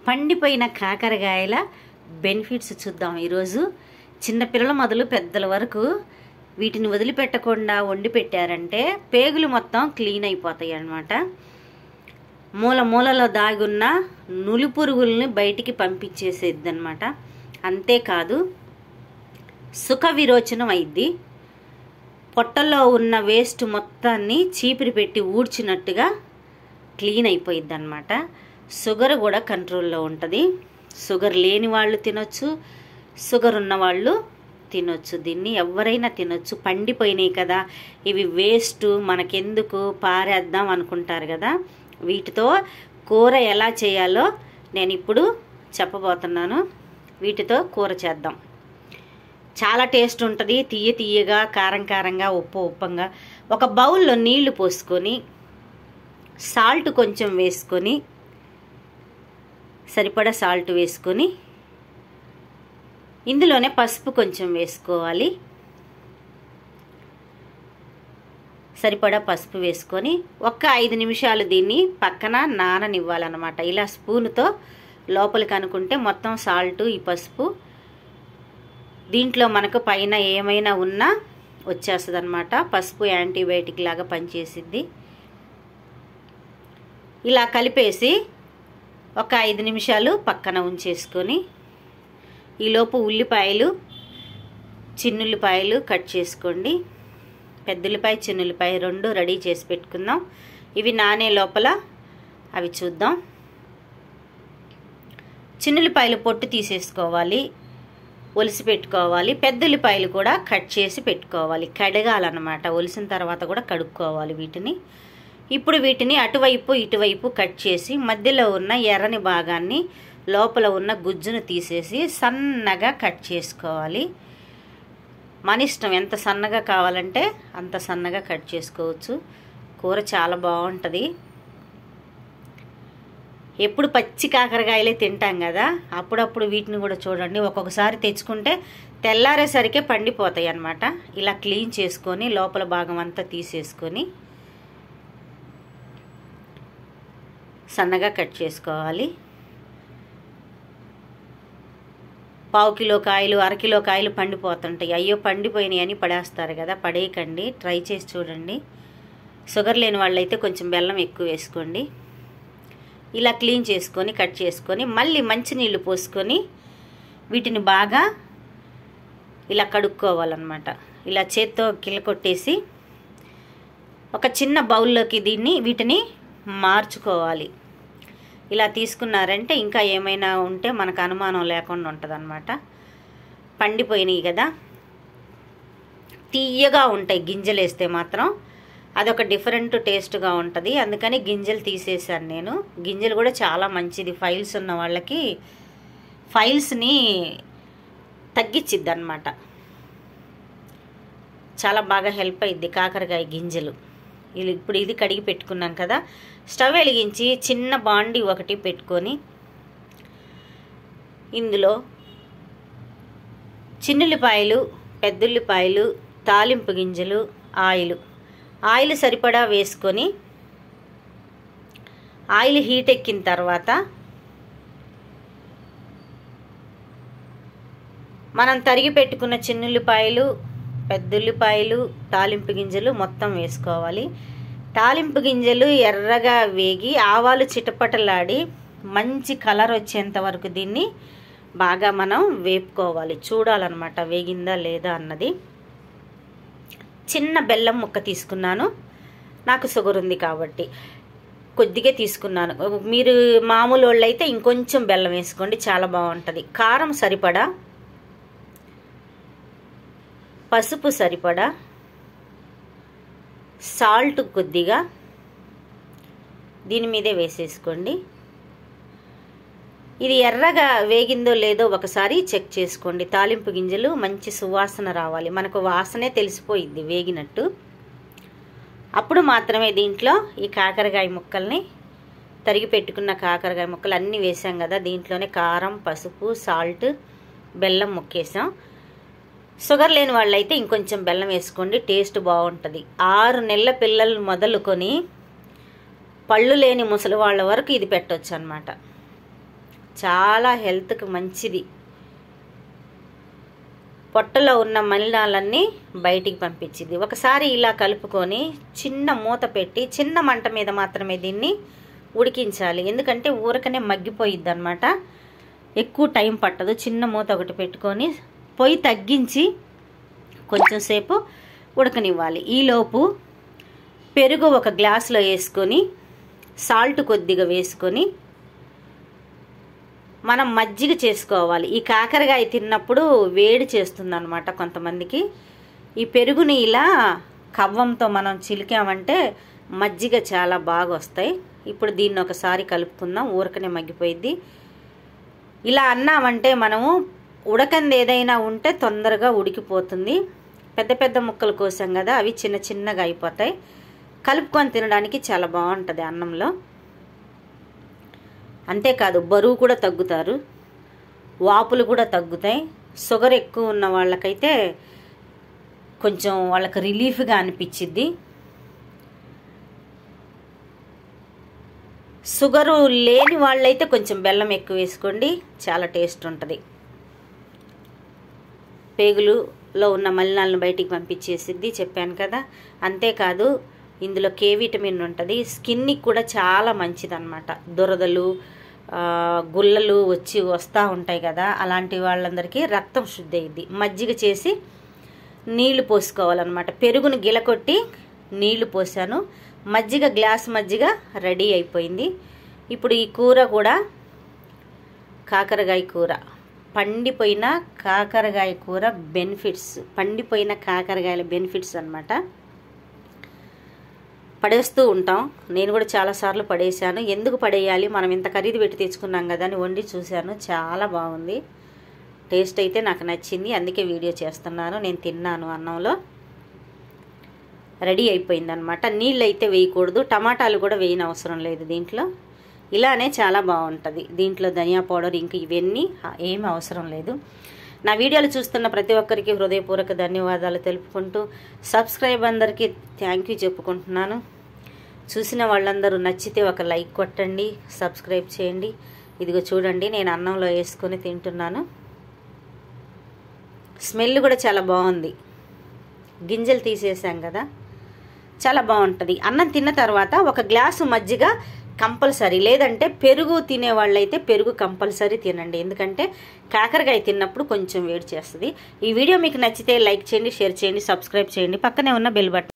పండిపోయిన కాకరకాయల benefits చూద్దాం ఈరోజు చిన్నపిల్లల మొదలు పెద్దల వరకు వీటిని వదిలిపెట్టకుండా వండి పెట్టారంటే పేగులు మొత్తం క్లీన్ అయిపోతాయి అన్నమాట మూల మూలలో దాగున్న నులి పురుగుల్ని బయటికి పంపించేసేది అనమాట అంతేకాదు సుఖ విరోచనం అయింది పొట్టలో ఉన్న వేస్ట్ మొత్తాన్ని చీపిరి పెట్టి ఊడ్చినట్టుగా క్లీన్ అయిపోయిద్ది అనమాట షుగర్ కూడా కంట్రోల్లో ఉంటుంది షుగర్ లేని వాళ్ళు తినొచ్చు షుగర్ ఉన్న వాళ్ళు తినొచ్చు దీన్ని ఎవరైనా తినొచ్చు పండిపోయినాయి కదా ఇవి వేస్ట్ మనకెందుకు పారేద్దాం అనుకుంటారు కదా వీటితో కూర ఎలా చేయాలో నేను ఇప్పుడు చెప్పబోతున్నాను వీటితో కూర చేద్దాం చాలా టేస్ట్ ఉంటుంది తీయ తీయగా కారం కారంగా ఉప్పు ఉప్పంగా ఒక బౌల్లో నీళ్లు పోసుకొని సాల్ట్ కొంచెం వేసుకొని సరిపడా సాల్ట్ వేసుకొని ఇందులోనే పసుపు కొంచెం వేసుకోవాలి సరిపడా పసుపు వేసుకొని ఒక్క ఐదు నిమిషాలు దీన్ని పక్కన నాననివ్వాలన్నమాట ఇలా స్పూన్తో లోపలికి అనుకుంటే మొత్తం సాల్ట్ ఈ పసుపు దీంట్లో మనకు పైన ఏమైనా ఉన్నా వచ్చేస్తుంది అనమాట పసుపు యాంటీబయాటిక్ లాగా పనిచేసిద్ది ఇలా కలిపేసి ఒక ఐదు నిమిషాలు పక్కన ఉంచేసుకొని ఈలోపు ఉల్లిపాయలు చిన్నుల్లిపాయలు కట్ చేసుకోండి పెద్దుల్లిపాయ చిన్నుల్లిపాయ రెండు రెడీ చేసి పెట్టుకుందాం ఇవి నానే లోపల అవి చూద్దాం చిన్నుల్లిపాయలు పొట్టు తీసేసుకోవాలి ఒలిసి పెట్టుకోవాలి పెద్దుల్లిపాయలు కూడా కట్ చేసి పెట్టుకోవాలి కడగాలన్నమాట ఒలిసిన తర్వాత కూడా కడుక్కోవాలి వీటిని ఇప్పుడు వీటిని అటువైపు ఇటువైపు కట్ చేసి మధ్యలో ఉన్న ఎర్రని భాగాన్ని లోపల ఉన్న గుజ్జును తీసేసి సన్నగా కట్ చేసుకోవాలి మన ఇష్టం ఎంత సన్నగా కావాలంటే అంత సన్నగా కట్ చేసుకోవచ్చు కూర చాలా బాగుంటుంది ఎప్పుడు పచ్చి కాకరకాయలే తింటాం కదా అప్పుడప్పుడు వీటిని కూడా చూడండి ఒక్కొక్కసారి తెచ్చుకుంటే తెల్లారేసరికే పండిపోతాయి అన్నమాట ఇలా క్లీన్ చేసుకొని లోపల భాగం అంతా తీసేసుకొని సన్నగా కట్ చేసుకోవాలి పావు కిలో కాయలు అరకిలో కాయలు పండిపోతుంటాయి అయ్యో పండిపోయినాయి అని పడేస్తారు కదా పడేయకండి ట్రై చేసి చూడండి షుగర్ లేని వాళ్ళైతే కొంచెం బెల్లం ఎక్కువ వేసుకోండి ఇలా క్లీన్ చేసుకొని కట్ చేసుకొని మళ్ళీ మంచినీళ్ళు పోసుకొని వీటిని బాగా ఇలా కడుక్కోవాలన్నమాట ఇలా చేత్తో కిల్ల కొట్టేసి ఒక చిన్న బౌల్లోకి దీన్ని వీటిని మార్చుకోవాలి ఇలా తీసుకున్నారంటే ఇంకా ఏమైనా ఉంటే మనకు అనుమానం లేకుండా ఉంటుంది అనమాట పండిపోయినాయి కదా తీయగా ఉంటాయి గింజలు వేస్తే మాత్రం అదొక డిఫరెంట్ టేస్ట్గా ఉంటుంది అందుకని గింజలు తీసేసాను నేను గింజలు కూడా చాలా మంచిది ఫైల్స్ ఉన్న వాళ్ళకి ఫైల్స్ని తగ్గించిద్ది అనమాట చాలా బాగా హెల్ప్ అయింది కాకరకాయ గింజలు ఇప్పుడు ఇది కడిగి పెట్టుకున్నాం కదా స్టవ్ వెలిగించి చిన్న బాండి ఒకటి పెట్టుకొని ఇందులో చిన్నుల్లిపాయలు పెద్దుల్లిపాయలు తాలింపు గింజలు ఆయిల్ ఆయిల్ సరిపడా వేసుకొని ఆయిల్ హీట్ ఎక్కిన తర్వాత మనం తరిగి పెట్టుకున్న చిన్నుల్లిపాయలు పెద్దుల్లిపాయలు తాలింపు గింజలు మొత్తం వేసుకోవాలి తాలింపు గింజలు ఎర్రగా వేగి ఆవాలు చిటపటలాడి మంచి కలర్ వచ్చేంత వరకు దీన్ని బాగా మనం వేపుకోవాలి చూడాలన్నమాట వేగిందా లేదా అన్నది చిన్న బెల్లం ముక్క తీసుకున్నాను నాకు షుగర్ ఉంది కాబట్టి కొద్దిగా తీసుకున్నాను మీరు మామూలు వాళ్ళు అయితే ఇంకొంచెం బెల్లం వేసుకోండి చాలా బాగుంటుంది కారం సరిపడా పసుపు సరిపడా సాల్ట్ కొద్దిగా దీని మీదే వేసేసుకోండి ఇది ఎర్రగా వేగిందో లేదో ఒకసారి చెక్ చేసుకోండి తాలింపు గింజలు మంచి సువాసన రావాలి మనకు వాసనే తెలిసిపోయింది వేగినట్టు అప్పుడు మాత్రమే దీంట్లో ఈ కాకరకాయ ముక్కల్ని తరిగి పెట్టుకున్న కాకరకాయ ముక్కలు అన్నీ వేసాం కదా దీంట్లోనే కారం పసుపు సాల్ట్ బెల్లం ముక్కేసాం షుగర్ లేని వాళ్ళైతే ఇంకొంచెం బెల్లం వేసుకోండి టేస్ట్ బాగుంటుంది ఆరు నెలల పిల్లలు మొదలుకొని పళ్ళు లేని ముసలి వాళ్ళ వరకు ఇది పెట్టవచ్చు అనమాట చాలా హెల్త్కి మంచిది పొట్టలో ఉన్న మలినాలన్నీ బయటికి పంపించింది ఒకసారి ఇలా కలుపుకొని చిన్న మూత పెట్టి చిన్న మంట మీద మాత్రమే దీన్ని ఉడికించాలి ఎందుకంటే ఊరకనే మగ్గిపోయిద్ది అనమాట ఎక్కువ టైం పట్టదు చిన్న మూత ఒకటి పెట్టుకొని పొయ్యి తగ్గించి కొంచెం సేపు ఉడకనివ్వాలి ఈలోపు పెరుగు ఒక గ్లాసులో వేసుకొని సాల్ట్ కొద్దిగా వేసుకొని మనం మజ్జిగ చేసుకోవాలి ఈ కాకరకాయ తిన్నప్పుడు వేడి చేస్తుంది అనమాట కొంతమందికి ఈ పెరుగుని ఇలా కవ్వంతో మనం చిలికామంటే మజ్జిగ చాలా బాగా వస్తాయి ఇప్పుడు దీన్ని ఒకసారి కలుపుకుందాం ఊరకనే మగ్గిపోయిద్ది ఇలా అన్నామంటే మనము ఉడకంది ఏదైనా ఉంటే తొందరగా ఉడికిపోతుంది పెద్ద పెద్ద ముక్కలు కోసాం కదా అవి చిన్న చిన్నగా అయిపోతాయి కలుపుకొని తినడానికి చాలా బాగుంటుంది అన్నంలో అంతేకాదు బరువు కూడా తగ్గుతారు వాపులు కూడా తగ్గుతాయి షుగర్ ఎక్కువ ఉన్న వాళ్ళకైతే కొంచెం వాళ్ళకి రిలీఫ్గా అనిపించిద్ది షుగరు లేని వాళ్ళైతే కొంచెం బెల్లం ఎక్కువ వేసుకోండి చాలా టేస్ట్ ఉంటుంది పేగులులో ఉన్న మలినాలను బయటికి పంపించేసిద్ది చెప్పాను కదా అంతేకాదు ఇందులో కే విటమిన్ ఉంటుంది స్కిన్కి కూడా చాలా మంచిదన్నమాట దురదలు గుల్లలు వచ్చి వస్తూ ఉంటాయి కదా అలాంటి వాళ్ళందరికీ రక్తం శుద్ధి అయ్యిద్ది మజ్జిగ చేసి నీళ్లు పోసుకోవాలన్నమాట పెరుగును గిలకొట్టి నీళ్లు పోసాను మజ్జిగ గ్లాస్ మజ్జిగ రెడీ అయిపోయింది ఇప్పుడు ఈ కూర కూడా కాకరకాయ కూర పండిపోయిన కాకరకాయ కూర బెనిఫిట్స్ పండిపోయిన కాకరకాయల బెనిఫిట్స్ అనమాట పడేస్తూ ఉంటాం నేను కూడా చాలాసార్లు పడేశాను ఎందుకు పడేయాలి మనం ఇంత ఖరీదు పెట్టి తెచ్చుకున్నాం కదా అని వండి చూశాను చాలా బాగుంది టేస్ట్ అయితే నాకు నచ్చింది అందుకే వీడియో చేస్తున్నాను నేను తిన్నాను అన్నంలో రెడీ అయిపోయింది అనమాట నీళ్ళు అయితే వేయకూడదు టమాటాలు కూడా వేయని అవసరం లేదు దీంట్లో ఇలానే చాలా బాగుంటుంది దీంట్లో ధనియా పౌడర్ ఇంక ఇవన్నీ ఏమి అవసరం లేదు నా వీడియోలు చూస్తున్న ప్రతి ఒక్కరికి హృదయపూర్వక ధన్యవాదాలు తెలుపుకుంటూ సబ్స్క్రైబ్ అందరికీ థ్యాంక్ యూ చెప్పుకుంటున్నాను చూసిన వాళ్ళందరూ నచ్చితే ఒక లైక్ కొట్టండి సబ్స్క్రైబ్ చేయండి ఇదిగో చూడండి నేను అన్నంలో వేసుకొని తింటున్నాను స్మెల్ కూడా చాలా బాగుంది గింజలు తీసేసాం కదా చాలా బాగుంటుంది అన్నం తిన్న తర్వాత ఒక గ్లాసు మజ్జిగ కంపల్సరీ లేదంటే పెరుగు తినే వాళ్ళైతే పెరుగు కంపల్సరీ తినండి ఎందుకంటే కాకరకాయ తిన్నప్పుడు కొంచెం వేడి చేస్తుంది ఈ వీడియో మీకు నచ్చితే లైక్ చేయండి షేర్ చేయండి సబ్స్క్రైబ్ చేయండి పక్కనే ఉన్న బెల్ బటన్